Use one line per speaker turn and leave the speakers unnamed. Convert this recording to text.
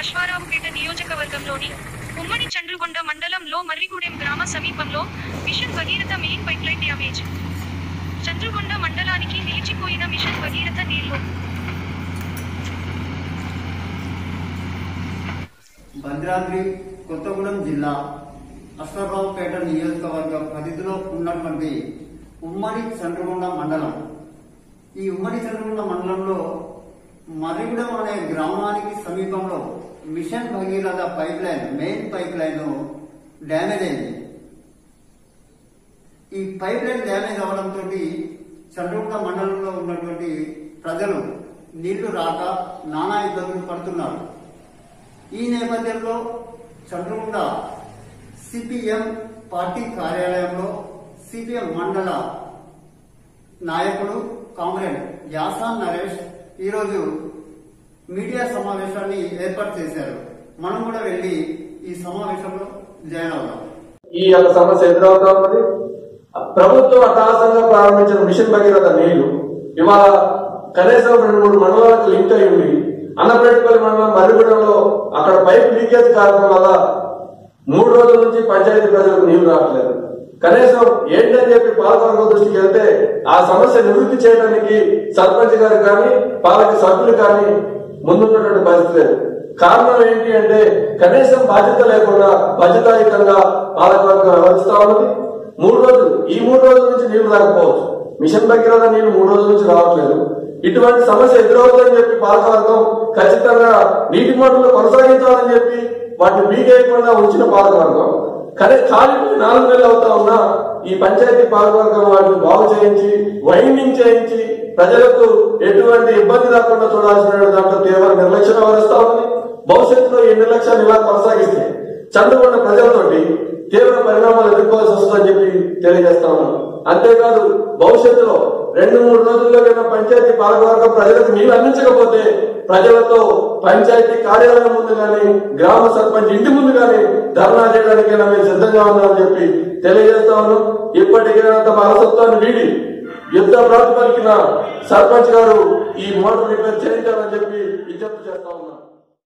అశ్వారావుపేట నియోజకవర్గంలోని ఉమ్మడి చండ్రుగొండ మండలంలో మర్రిగూడెం గ్రామ సమీపంలో mission Bhagiratha main pipeline damage Chandrugonda మండలానికి నిలిచిపోయిన మిషన్ భగీరథ నీళ్లు
భద్రాద్రి కొత్తగూడెం జిల్లా అశ్వరావుపేట నియోజకవర్గ పరిధిలో ఉన్నటువంటి ఉమ్మడి చంద్రగొండ మండలం ఈ ఉమ్మడి చంద్రగొండ మండలంలో మరిగూడెం అనే గ్రామానికి సమీపంలో mission Bhagiratha pipe line main pipe line damage అయింది ఈ పైప్ లైన్ డ్యామేజ్ అవడంతో చంద్రగుండ మండలంలో ఉన్నటువంటి ప్రజలు నీళ్లు రాక నానా ఇబ్బందులు పడుతున్నారు ఈ నేపథ్యంలో చంద్రగుండ సిపిఎం పార్టీ కార్యాలయంలో సిపిఎం మండల నాయకుడు కామ్రేడ్ యాసాన్ నరేష్ ఈరోజు మీడియా సమావేశాన్ని ఏర్పాటు చేశారు మనం కూడా వెళ్ళి ఈ సమావేశంలో జాయిన్ అవుదాం
ఈ యొక్క సమస్య ఎదురవుతా ఉన్నది ప్రభుత్వం అట్టహాసంగా ప్రారంభించిన మిషన్ భగీరథ నీళ్లు ఇవాళ కనీసం రెండు మూడు మండలాలకు లింక్ అయి ఉంది అన్నపేటపల్లి మండలం మర్రిగూడెంలో అక్కడ పైప్ లీకేజ్ కారణం వల్ల మూడు రోజుల నుంచి పంచాయతీ ప్రజలకు నీళ్లు రావట్లేదు కనీసం ఏంటని చెప్పి పాలకవర్గం దృష్టికి వెళ్తే ఆ సమస్య నివృత్తి చేయడానికి సర్పంచ్ గారు కానీ పాలక సభ్యులు కానీ ముందున్నటువంటి పరిస్థితి లేదు కారణం ఏంటి అంటే కనీసం బాధ్యత లేకుండా బాధ్యతాయుతంగా పాలకవర్గం వ్యవహరిస్తా ఉన్నది మూడు రోజులు ఈ మూడు రోజుల నుంచి నీళ్లు రాకపోవచ్చు మిషన్ భగీరథ నీళ్లు మూడు రోజుల నుంచి రావట్లేదు ఇటువంటి సమస్య ఎదురవుతుందని చెప్పి పాలకవర్గం ఖచ్చితంగా నీటి మోటార్లు కొనసాగించాలని చెప్పి వాటిని బీగేయకుండా ఉంచిన పాలకవర్గం కానీ ఖాళీ నాలుగు నెలలు అవుతా ఉన్నా ఈ పంచాయతీ పాలకవర్గం వాటిని బాగు చేయించి వైండింగ్ చేయించి ప్రజలకు ఎటువంటి ఇబ్బంది రాకుండా చూడాల్సిన దాంట్లో తీవ్ర నిర్లక్ష్యం వ్యవహరిస్తా ఉంది భవిష్యత్తులో ఈ నిర్లక్ష్యాన్ని ఇలా కొనసాగిస్తే చంద్రగొండ ప్రజలతోటి తీవ్ర పరిణామాలు ఎదుర్కోవాల్సి వస్తుందని చెప్పి తెలియజేస్తా ఉన్నాను అంతేకాదు భవిష్యత్తులో రెండు మూడు రోజుల్లో కన్నా పంచాయతీ పాలకవర్గం ప్రజలకు నీళ్లు అందించకపోతే ప్రజలతో పంచాయతీ కార్యాలయం ముందు కానీ గ్రామ సర్పంచ్ ఇంటి ముందు కానీ ధర్నా చేయడానికైనా మేము సిద్ధంగా ఉన్నామని చెప్పి తెలియజేస్తా ఉన్నాం ఇప్పటికైనా తమ అలసత్వాన్ని వీడి యుద్ధ ప్రాతిపదికన సర్పంచ్ గారు ఈ మోటార్ రిపేర్ చేయించాలని చెప్పి విజ్ఞప్తి చేస్తా ఉన్నాం